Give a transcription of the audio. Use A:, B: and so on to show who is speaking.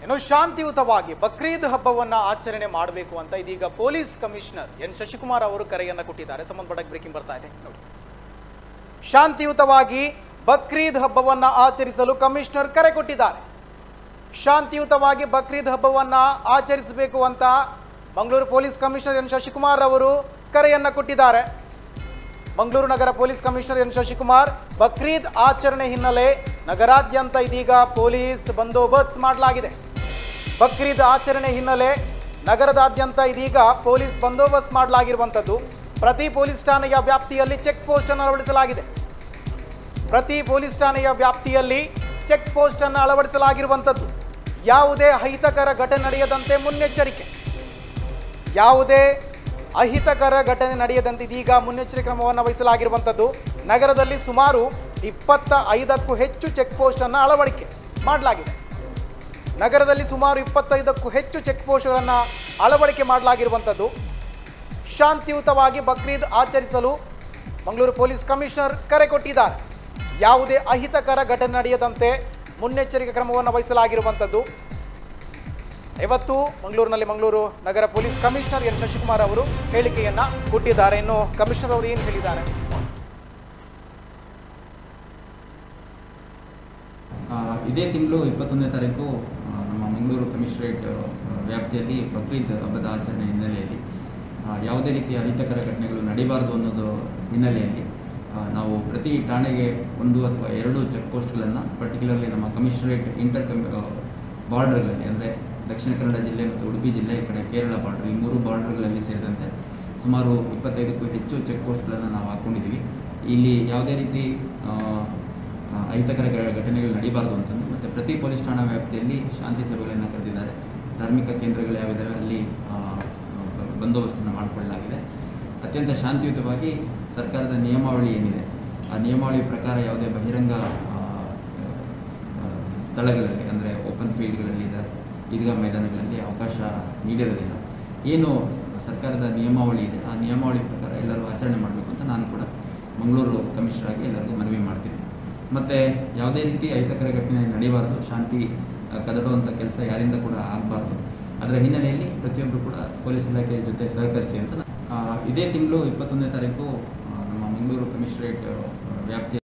A: ಇನ್ನು ಶಾಂತಿಯುತವಾಗಿ ಬಕ್ರೀದ್ ಹಬ್ಬವನ್ನ ಆಚರಣೆ ಮಾಡಬೇಕು ಅಂತ ಇದೀಗ ಪೊಲೀಸ್ ಕಮಿಷನರ್ ಎನ್ ಶಶಿಕುಮಾರ್ ಅವರು ಕರೆಯನ್ನ ಕೊಟ್ಟಿದ್ದಾರೆ ಸಂಬಂಧಪಟ್ಟ ಬ್ರೇಕಿಂಗ್ ಬರ್ತಾ ಇದೆ ನೋಡಿ ಶಾಂತಿಯುತವಾಗಿ ಬಕ್ರೀದ್ ಹಬ್ಬವನ್ನ ಆಚರಿಸಲು ಕಮಿಷನರ್ ಕರೆ ಕೊಟ್ಟಿದ್ದಾರೆ ಶಾಂತಿಯುತವಾಗಿ ಬಕ್ರೀದ್ ಹಬ್ಬವನ್ನ ಆಚರಿಸಬೇಕು ಅಂತ Mangaluru police commissioner N Shashikumar ಅವರು ಕರೆಯನ್ನ ಕೊಟ್ಟಿದ್ದಾರೆ ಮಂಗಳೂರು ನಗರ police commissioner N Shashikumar Bakrid ಆಚರಣೆ ಹಿನ್ನೆಲೆ ನಗರಾದ್ಯಂತ ಇದೀಗ ಪೊಲೀಸ್ ಬಂದೋಬಸ್ತ್ ಮಾಡಲಾಗಿದೆ ಬಕ್ರೀದ್ ಆಚರಣೆ ಹಿನ್ನೆಲೆ ನಗರದಾದ್ಯಂತ ಇದೀಗ ಪೊಲೀಸ್ ಬಂದೋಬಸ್ತ್ ಮಾಡಲಾಗಿರುವಂಥದ್ದು ಪ್ರತಿ ಪೊಲೀಸ್ ಠಾಣೆಯ ವ್ಯಾಪ್ತಿಯಲ್ಲಿ ಚೆಕ್ ಪೋಸ್ಟ್ ಅನ್ನು ಅಳವಡಿಸಲಾಗಿದೆ ಪ್ರತಿ ಪೊಲೀಸ್ ಠಾಣೆಯ ವ್ಯಾಪ್ತಿಯಲ್ಲಿ ಚೆಕ್ ಪೋಸ್ಟ್ ಅನ್ನು ಅಳವಡಿಸಲಾಗಿರುವಂಥದ್ದು ಯಾವುದೇ ಅಹಿತಕರ ಘಟನೆ ನಡೆಯದಂತೆ ಮುನ್ನೆಚ್ಚರಿಕೆ ಯಾವುದೇ ಅಹಿತಕರ ಘಟನೆ ನಡೆಯದಂತೆ ಇದೀಗ ಮುನ್ನೆಚ್ಚರಿಕೆ ಕ್ರಮವನ್ನು ವಹಿಸಲಾಗಿರುವಂಥದ್ದು ನಗರದಲ್ಲಿ ಸುಮಾರು ಇಪ್ಪತ್ತ ಐದಕ್ಕೂ ಹೆಚ್ಚು ಚೆಕ್ ಪೋಸ್ಟ್ ಅನ್ನು ಅಳವಡಿಕೆ ಮಾಡಲಾಗಿದೆ ನಗರದಲ್ಲಿ ಸುಮಾರು ಇಪ್ಪತ್ತೈದಕ್ಕೂ ಹೆಚ್ಚು ಚೆಕ್ ಪೋಸ್ಟ್ಗಳನ್ನು ಅಳವಡಿಕೆ ಮಾಡಲಾಗಿರುವಂಥದ್ದು ಶಾಂತಿಯುತವಾಗಿ ಬಕ್ರೀದ್ ಆಚರಿಸಲು ಮಂಗಳೂರು ಪೊಲೀಸ್ ಕಮಿಷನರ್ ಕರೆ ಕೊಟ್ಟಿದ್ದಾರೆ ಯಾವುದೇ ಅಹಿತಕರ ಘಟನೆ ನಡೆಯದಂತೆ ಮುನ್ನೆಚ್ಚರಿಕೆ ಕ್ರಮವನ್ನು ವಹಿಸಲಾಗಿರುವಂಥದ್ದು ಇವತ್ತು ಮಂಗಳೂರಿನಲ್ಲಿ ಮಂಗಳೂರು ನಗರ ಪೊಲೀಸ್ ಕಮಿಷನರ್ ಎನ್ ಶಶಿಕುಮಾರ್ ಅವರು ಹೇಳಿಕೆಯನ್ನ ಕೊಟ್ಟಿದ್ದಾರೆ ಇನ್ನು ಕಮಿಷನರ್ ಅವರು ಏನು ಹೇಳಿದ್ದಾರೆ
B: ಆ, ಇದೇ ತಿಂಗಳು ಇಪ್ಪತ್ತೊಂದನೇ ತಾರೀಕು ಆ, ನಮ್ಮ ಮಂಗಳೂರು ಕಮಿಷನರೇಟ್ ಆ, ವ್ಯಾಪ್ತಿಯಲ್ಲಿ ಬಕ್ರೀದ್ ಹಬ್ಬದ ಆಚರಣೆ ಹಿನ್ನೆಲೆಯಲ್ಲಿ ಆ, ಯಾವುದೇ ರೀತಿಯ ಅಹಿತಕರ ಘಟನೆಗಳು ನಡೀಬಾರದು ಅನ್ನೋದು ಹಿನ್ನೆಲೆಯಲ್ಲಿ ಆ, ನಾವು ಪ್ರತಿ ಠಾಣೆಗೆ ಒಂದು ಅಥವಾ ಎರಡು ಚೆಕ್ ಪೋಸ್ಟ್ಗಳನ್ನು ಪರ್ಟಿಕ್ಯುಲರ್ಲಿ ನಮ್ಮ ಕಮಿಷನರೇಟ್ ಇಂಟರ್ ಕಮ್ ಬಾರ್ಡರ್ಗಳಲ್ಲಿ ಅಂದರೆ ದಕ್ಷಿಣ ಕನ್ನಡ ಜಿಲ್ಲೆ ಮತ್ತು ಉಡುಪಿ ಜಿಲ್ಲೆ ಈ ಕಡೆ ಕೇರಳ ಬಾರ್ಡರ್ ಈ ಮೂರು ಬಾರ್ಡರ್ಗಳಲ್ಲಿ ಸೇರಿದಂತೆ ಸುಮಾರು ಇಪ್ಪತ್ತೈದಕ್ಕೂ ಹೆಚ್ಚು ಚೆಕ್ ಪೋಸ್ಟ್ಗಳನ್ನು ನಾವು ಹಾಕ್ಕೊಂಡಿದ್ದೀವಿ ಇಲ್ಲಿ ಯಾವುದೇ ರೀತಿ ಆ, ಆ, ಅಹಿತಕರ ಘ- ಘಟನೆಗಳು ನಡೀಬಾರ್ದು ಅಂತಂದು ಮತ್ತು ಪ್ರತಿ ಪೊಲೀಸ್ ಠಾಣಾ ವ್ಯಾಪ್ತಿಯಲ್ಲಿ ಶಾಂತಿ ಸಭೆಗಳನ್ನು ಕರೆದಿದ್ದಾರೆ ಧಾರ್ಮಿಕ ಕೇಂದ್ರಗಳು ಯಾವಿದ್ದಾವೆ ಅಲ್ಲಿ ಆ, ಬ- ಬಂದೋಬಸ್ತನ್ನು ಮಾಡಿಕೊಳ್ಳಲಾಗಿದೆ ಅತ್ಯಂತ ಶಾಂತಿಯುತವಾಗಿ ಸರ್ಕಾರದ ನಿಯಮಾವಳಿ ಏನಿದೆ ಆ ನಿಯಮಾವಳಿ ಪ್ರಕಾರ ಯಾವುದೇ ಬಹಿರಂಗ ಆ, ಆ, ಸ್ಥಳಗಳಲ್ಲಿ ಅಂದರೆ ಓಪನ್ ಫೀಲ್ಡ್ಗಳಲ್ಲಿ ಇದೆ ಈದ್ಗಾ ಮೈದಾನಗಳಲ್ಲಿ ಅವಕಾಶ ನೀಡಿರೋದಿಲ್ಲ ಏನು ಸರ್ಕಾರದ ನಿಯಮಾವಳಿ ಇದೆ ಆ ನಿಯಮಾವಳಿ ಪ್ರಕಾರ ಎಲ್ಲರೂ ಆಚರಣೆ ಮಾಡಬೇಕು ಅಂತ ನಾನು ಕೂಡ ಮಂಗಳೂರು ಕಮಿಷನರ್ ಆಗಿ ಎಲ್ಲರಿಗೂ ಮನವಿ ಮಾಡ್ತೀನಿ ಮತ್ತು ಯಾವುದೇ ರೀತಿ ಅಹಿತಕರ ಘಟನೆ ನಡೆಯಬಾರ್ದು ಶಾಂತಿ ಆ, ಕದಡುವಂಥ ಕೆಲಸ ಯಾರಿಂದ ಕೂಡ ಆಗಬಾರ್ದು ಅದರ ಹಿನ್ನೆಲೆಯಲ್ಲಿ ಪ್ರತಿಯೊಬ್ಬರು ಕೂಡ ಪೊಲೀಸ್ ಇಲಾಖೆಯ ಜೊತೆ ಸಹಕರಿಸಿ ಅಂತ ನಾ- ಆ, ಇದೇ ತಿಂಗಳು ಇಪ್ಪತ್ತೊಂದನೇ ತಾರೀಕು ಆ, ನಮ್ಮ ಮಂಗಳೂರು ಕಮಿಷನರೇಟ್ ಆ, ವ್ಯಾಪ್ತಿಯ